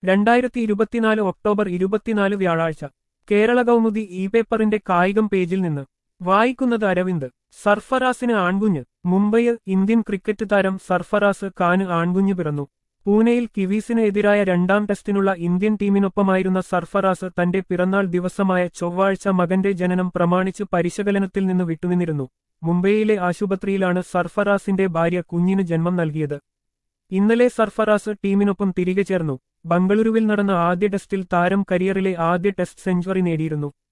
രണ്ടായിരത്തി ഇരുപത്തിനാല് ഒക്ടോബർ ഇരുപത്തിനാല് വ്യാഴാഴ്ച കേരള കൗമുദി ഇ പേപ്പറിന്റെ കായികം പേജിൽ നിന്ന് വായിക്കുന്നത് അരവിന്ദ് സർഫറാസിന് ആൺകുഞ്ഞ് മുംബൈയിൽ ഇന്ത്യൻ ക്രിക്കറ്റ് താരം സർഫറാസ് ഖാന് ആൺകുഞ്ഞ് പിറന്നു പൂനെയിൽ കിവീസിന് എതിരായ രണ്ടാം ടെസ്റ്റിനുള്ള ഇന്ത്യൻ ടീമിനൊപ്പമായിരുന്ന സർഫറാസ് തന്റെ പിറന്നാൾ ദിവസമായ ചൊവ്വാഴ്ച മകന്റെ ജനനം പ്രമാണിച്ച് പരിശകലനത്തിൽ നിന്ന് വിട്ടുനിന്നിരുന്നു മുംബൈയിലെ ആശുപത്രിയിലാണ് സർഫറാസിന്റെ ഭാര്യ കുഞ്ഞിന് ജന്മം നൽകിയത് ഇന്നലെ സർഫറാസ് ടീമിനൊപ്പം തിരികെ ചേർന്നു ബംഗളൂരുവിൽ നടന്ന ആദ്യ ടെസ്റ്റിൽ താരം കരിയറിലെ ആദ്യ ടെസ്റ്റ് സെഞ്ചുറി നേടിയിരുന്നു